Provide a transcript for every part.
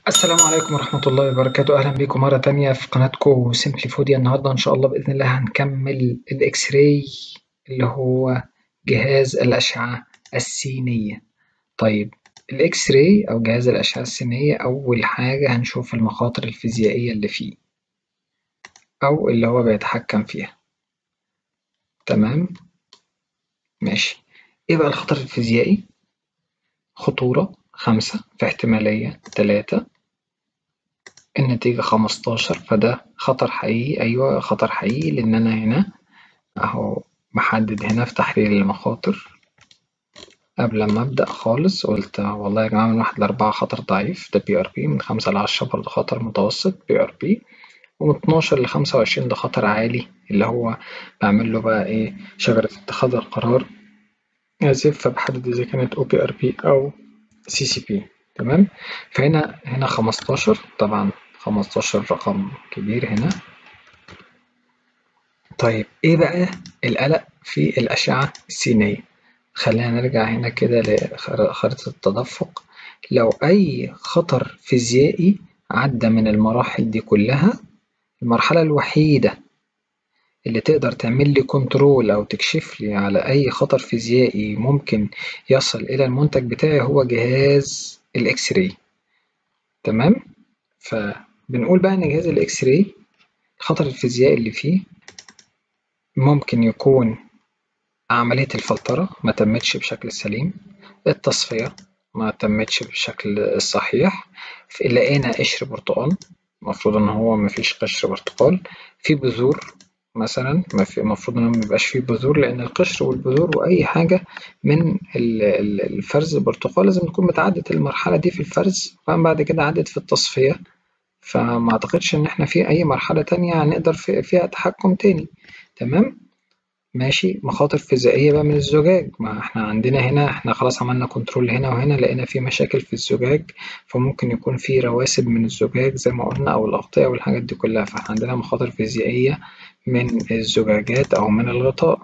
السلام عليكم ورحمة الله وبركاته أهلا بكم مرة تانية في قناتكم سيمبلي فوديا النهاردة إن شاء الله بإذن الله هنكمل الإكس راي اللي هو جهاز الأشعة السينية طيب الإكس راي أو جهاز الأشعة السينية أول حاجة هنشوف المخاطر الفيزيائية اللي فيه أو اللي هو بيتحكم فيها تمام ماشي إيه بقى الخطر الفيزيائي خطورة خمسة في احتمالية تلاتة النتيجة خمستاشر فده خطر حقيقي أيوة خطر حقيقي لأن أنا هنا أهو محدد هنا في تحليل المخاطر قبل ما أبدأ خالص قلت والله يا جماعة من واحد لأربعة خطر ضعيف ده بي ار بي من خمسة لعشرة برضه خطر متوسط بي ار بي ومن اتناشر لخمسة وعشرين ده خطر عالي اللي هو بعمل له بقى إيه شجرة اتخاذ القرار آسف فبحدد إذا كانت أو بي ار بي أو سي سي بي تمام فهنا هنا خمستاشر طبعا خمستاشر رقم كبير هنا طيب ايه بقى القلق في الأشعة السينية خلينا نرجع هنا كده لخريطة التدفق لو أي خطر فيزيائي عدى من المراحل دي كلها المرحلة الوحيدة اللي تقدر تعمل لي كنترول أو تكشف لي على أي خطر فيزيائي ممكن يصل إلى المنتج بتاعي هو جهاز الإكس راي تمام فبنقول بقى إن جهاز الإكس راي الخطر الفيزيائي اللي فيه ممكن يكون عملية الفلترة ما تمتش بشكل سليم التصفية ما تمتش بالشكل الصحيح لقينا قشر برتقال المفروض إن هو مفيش قشر برتقال في بذور مثلا المفروض إن ميبقاش فيه بذور لأن القشر والبذور وأي حاجة من الفرز البرتقال لازم تكون متعدت المرحلة دي في الفرز بعد كده عدت في التصفية فما أعتقدش إن إحنا في أي مرحلة تانية هنقدر فيها تحكم تاني تمام ماشي مخاطر فيزيائية بقى من الزجاج ما احنا عندنا هنا احنا خلاص عملنا كنترول هنا وهنا لقينا في مشاكل في الزجاج فممكن يكون في رواسب من الزجاج زي ما قلنا أو الأغطية والحاجات دي كلها فاحنا عندنا مخاطر فيزيائية من الزجاجات أو من الغطاء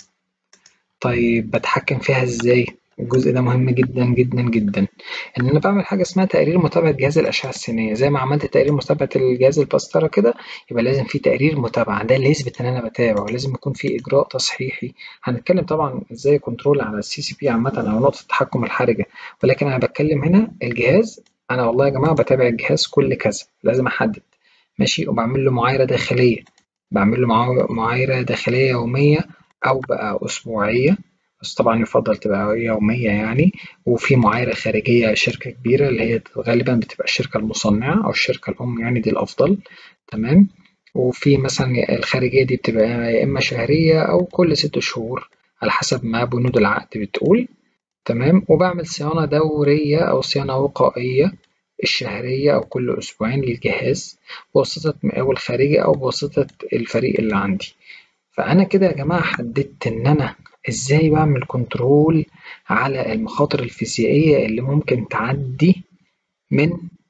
طيب بتحكم فيها ازاي الجزء ده مهم جدا جدا جدا ان انا بعمل حاجه اسمها تقرير متابعه جهاز الاشعه السينيه زي ما عملت تقرير متابعه الجهاز الباسترة كده يبقى لازم في تقرير متابعه ده اللي يثبت ان انا بتابع ولازم يكون في اجراء تصحيحي هنتكلم طبعا ازاي كنترول على السي سي بي عامه او نقطه التحكم الحرجه ولكن انا بتكلم هنا الجهاز انا والله يا جماعه بتابع الجهاز كل كذا لازم احدد ماشي وبعمل له معايره داخليه بعمل له معايره داخليه يوميه او بقى اسبوعيه بس طبعا يفضل تبقى يومية يعني وفي معايرة خارجية شركة كبيرة اللي هي غالبا بتبقى الشركة المصنعة أو الشركة الأم يعني دي الأفضل تمام وفي مثلا الخارجية دي بتبقى يا إما شهرية أو كل ست شهور على حسب ما بنود العقد بتقول تمام وبعمل صيانة دورية أو صيانة وقائية الشهرية أو كل أسبوعين للجهاز بواسطة مقاول خارجي أو بواسطة الفريق اللي عندي فأنا كده يا جماعة حددت إن أنا إزاي بعمل كنترول على المخاطر الفيزيائية اللي ممكن تعدي من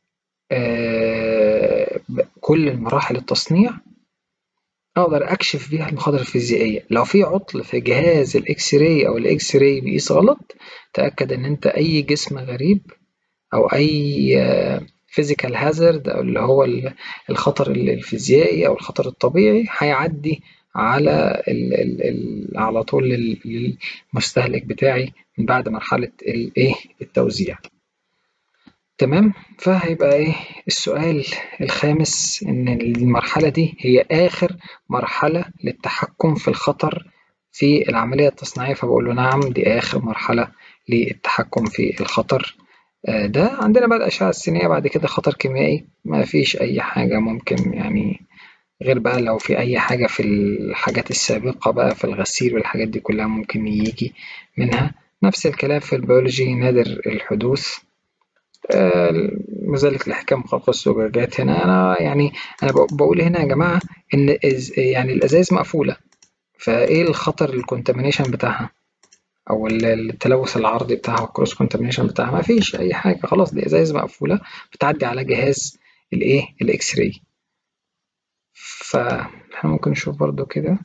آه كل مراحل التصنيع أقدر أكشف بيها المخاطر الفيزيائية لو في عطل في جهاز الإكس راي أو الإكس راي بيقيس غلط تأكد إن أنت أي جسم غريب أو أي فيزيكال هازارد أو اللي هو الخطر الفيزيائي أو الخطر الطبيعي هيعدي على ال ال ال على طول للمستهلك بتاعي من بعد مرحلة الايه التوزيع تمام فهيبقى ايه السؤال الخامس ان المرحلة دي هي اخر مرحلة للتحكم في الخطر في العملية التصنيعية فبقول له نعم دي اخر مرحلة للتحكم في الخطر ده عندنا بقى الأشعة السينية بعد كده خطر كيميائي ما فيش أي حاجة ممكن يعني غير بقى لو في أي حاجة في الحاجات السابقة بقى في الغسيل والحاجات دي كلها ممكن يجي منها نفس الكلام في البيولوجي نادر الحدوث آه مزالة الإحكام خلق الزجاجات هنا أنا يعني أنا بقول هنا يا جماعة إن يعني الأزايز مقفولة فإيه الخطر الكونتامينيشن بتاعها أو التلوث العرضي بتاعها الكروس كونتامينيشن بتاعها ما فيش أي حاجة خلاص دي أزايز مقفولة بتعدي على جهاز الإيه الإكس راي فاحنا ممكن نشوف برضو كده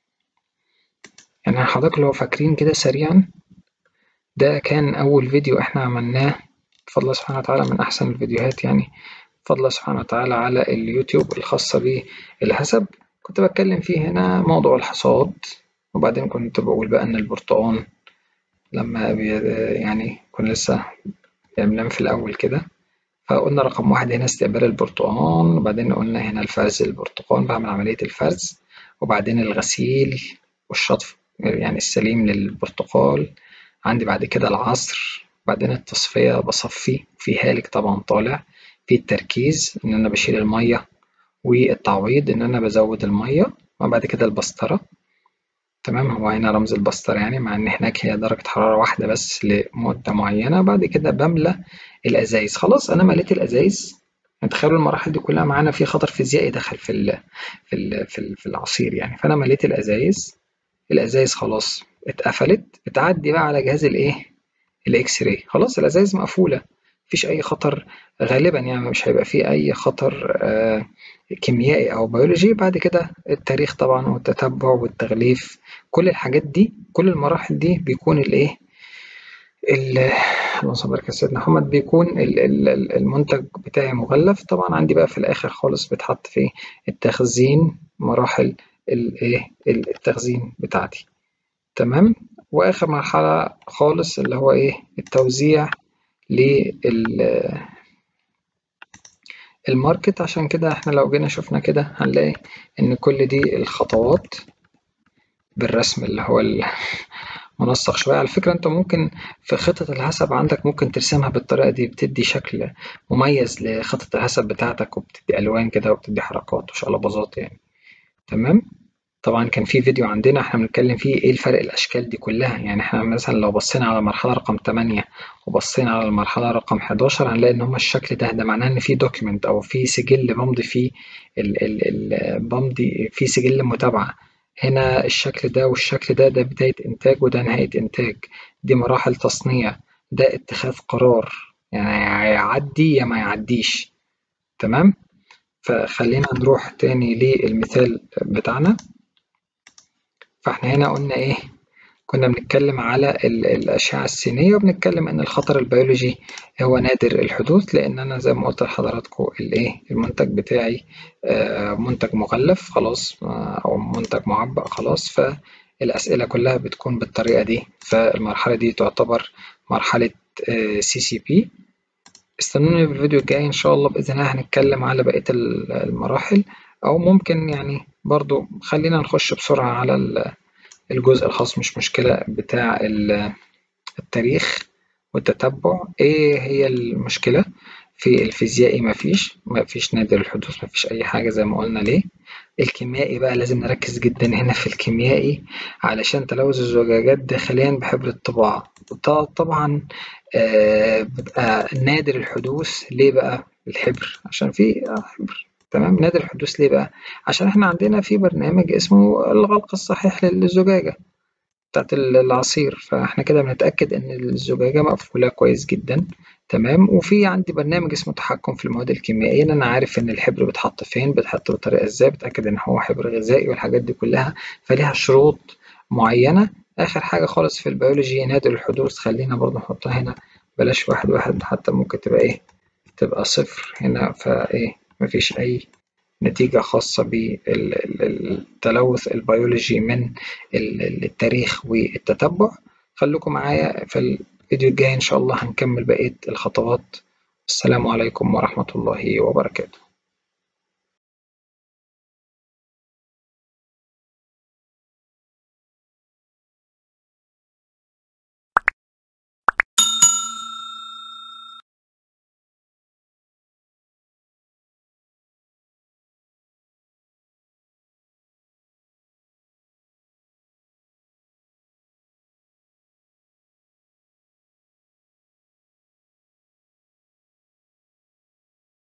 يعني حضرتك لو فاكرين كده سريعا ده كان أول فيديو احنا عملناه بفضل الله سبحانه وتعالى من أحسن الفيديوهات يعني بفضل الله سبحانه وتعالى على اليوتيوب الخاصة بالحسب كنت بتكلم فيه هنا موضوع الحصاد وبعدين كنت بقول بقى إن البرتقان لما يعني كنا لسه بنعمل في الأول كده فقلنا رقم واحد هنا استقبال البرتقان وبعدين قلنا هنا الفرز البرتقان بعمل عملية الفرز وبعدين الغسيل والشطف يعني السليم للبرتقال عندي بعد كده العصر بعدين التصفية بصفي في هالك طبعا طالع في التركيز إن أنا بشيل المية والتعويض إن أنا بزود المية وبعد كده البسطرة تمام هو هنا رمز البسطرة يعني مع إن هناك هي درجة حرارة واحدة بس لمدة معينة بعد كده بملى الأزايز خلاص أنا مليت الأزايز تخيلوا المراحل دي كلها معانا في خطر فيزيائي دخل في ال في ال في, ال في العصير يعني فأنا مليت الأزايز الأزايز خلاص اتقفلت بتعدي بقى على جهاز الإيه الإكس راي خلاص الأزايز مقفولة مفيش أي خطر غالبا يعني مش هيبقى فيه أي خطر آه كيميائي أو بيولوجي بعد كده التاريخ طبعا والتتبع والتغليف كل الحاجات دي كل المراحل دي بيكون الإيه اللهم صل على سيدنا محمد بيكون المنتج بتاعي مغلف طبعا عندي بقى في الآخر خالص بتحط في التخزين مراحل الايه التخزين بتاعتي تمام واخر مرحله خالص اللي هو ايه التوزيع لل الماركت عشان كده احنا لو جينا شفنا كده هنلاقي ان كل دي الخطوات بالرسم اللي هو منسق شوية على فكرة انت ممكن في خطة الحسب عندك ممكن ترسمها بالطريقة دي بتدي شكل مميز لخطة الحسب بتاعتك وبتدي ألوان كده وبتدي حركات وشقلباظات يعني تمام طبعا كان في فيديو عندنا احنا بنتكلم فيه ايه الفرق الاشكال دي كلها يعني احنا مثلا لو بصينا على المرحله رقم 8 وبصينا على المرحله رقم 11 هنلاقي ان هما الشكل ده ده معناه ان في دوكيمنت او في سجل بمضي فيه ال ال ال بمضي في سجل متابعه هنا الشكل ده والشكل ده ده بدايه انتاج وده نهايه انتاج دي مراحل تصنيع ده اتخاذ قرار يعني هيعدي يا ما يعديش تمام فخلينا نروح تاني للمثال بتاعنا فاحنا هنا قلنا ايه كنا بنتكلم على الأشعة السينية وبنتكلم إن الخطر البيولوجي هو نادر الحدوث لأن أنا زي ما قلت لحضراتكم الإيه المنتج بتاعي منتج مغلف خلاص أو منتج معبأ خلاص فالأسئلة كلها بتكون بالطريقة دي فالمرحلة دي تعتبر مرحلة سي سي بي استنوني في الفيديو الجاي إن شاء الله بإذن الله هنتكلم على بقية المراحل أو ممكن يعني برضو خلينا نخش بسرعة على الجزء الخاص مش مشكلة بتاع التاريخ والتتبع إيه هي المشكلة في الفيزيائي مفيش مفيش نادر الحدوث مفيش أي حاجة زي ما قلنا ليه الكيميائي بقى لازم نركز جدا هنا في الكيميائي علشان تلوث الزجاجات داخليا بحبر الطباعة طبعا آه بيبقى نادر الحدوث ليه بقى الحبر عشان في حبر تمام نادر الحدوث ليه بقى عشان احنا عندنا في برنامج اسمه الغلق الصحيح للزجاجة بتاعت العصير فاحنا كده بنتأكد ان الزجاجة مقفولة كويس جدا تمام وفي عندي برنامج اسمه تحكم في المواد الكيميائية ان انا عارف ان الحبر بيتحط فين بيتحط بطريقة ازاي بتأكد ان هو حبر غذائي والحاجات دي كلها فليها شروط معينة اخر حاجة خالص في البيولوجي نادر الحدوث خلينا برضو نحطها هنا بلاش واحد واحد حتى ممكن تبقى ايه تبقى صفر هنا فايه مفيش أي نتيجة خاصة بالتلوث البيولوجي من التاريخ والتتبع خليكم معايا في الفيديو الجاي إن شاء الله هنكمل بقية الخطوات السلام عليكم ورحمة الله وبركاته